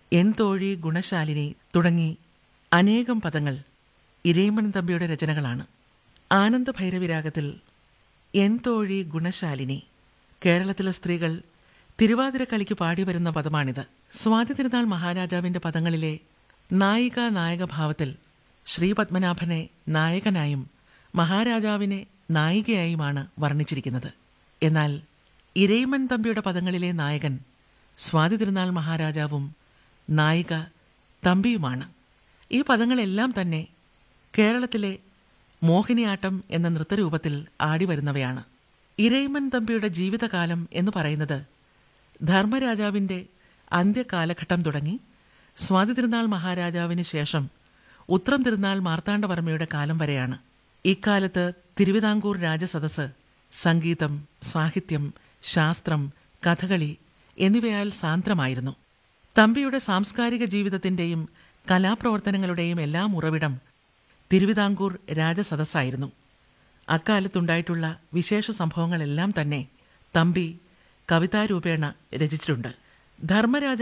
N തോഴി ഗുണശാലിനി തുടങ്ങി അനേകം പദങ്ങൾ ഇരയിമൻ തമ്പിയുടെ രചനകളാണ് ആനന്ദ ഭൈരവിരാഗത്തിൽ എൻ തോഴി ഗുണശാലിനി കേരളത്തിലെ സ്ത്രീകൾ തിരുവാതിര കളിക്ക് പാടി വരുന്ന പദമാണിത് സ്വാതി തിരുനാൾ മഹാരാജാവിന്റെ പദങ്ങളിലെ നായിക നായക ഭാവത്തിൽ ശ്രീപത്മനാഭനെ നായകനായും മഹാരാജാവിനെ നായികയായുമാണ് വർണ്ണിച്ചിരിക്കുന്നത് എന്നാൽ ഇരയിമൻ തമ്പിയുടെ പദങ്ങളിലെ നായകൻ സ്വാതി തിരുനാൾ മഹാരാജാവും നായിക തമ്പിയുമാണ് ഈ പദങ്ങളെല്ലാം തന്നെ കേരളത്തിലെ മോഹിനിയാട്ടം എന്ന നൃത്തരൂപത്തിൽ ആടിവരുന്നവയാണ് ഇരയിമൻ തമ്പിയുടെ ജീവിതകാലം എന്ന് പറയുന്നത് ധർമ്മരാജാവിന്റെ അന്ത്യകാലഘട്ടം തുടങ്ങി സ്വാതി തിരുനാൾ മഹാരാജാവിന് ശേഷം ഉത്രം തിരുനാൾ മാർത്താണ്ഡവർമ്മയുടെ കാലം വരെയാണ് ഇക്കാലത്ത് തിരുവിതാംകൂർ രാജസദസ് സംഗീതം സാഹിത്യം ശാസ്ത്രം കഥകളി എന്നിവയാൽ സാന്ദ്രമായിരുന്നു തമ്പിയുടെ സാംസ്കാരിക ജീവിതത്തിന്റെയും കലാപ്രവർത്തനങ്ങളുടെയും എല്ലാം ഉറവിടം തിരുവിതാംകൂർ രാജസദസ്സായിരുന്നു അക്കാലത്തുണ്ടായിട്ടുള്ള വിശേഷ സംഭവങ്ങളെല്ലാം തന്നെ തമ്പി കവിതാരൂപേണ രചിച്ചിട്ടുണ്ട് ധർമ്മരാജ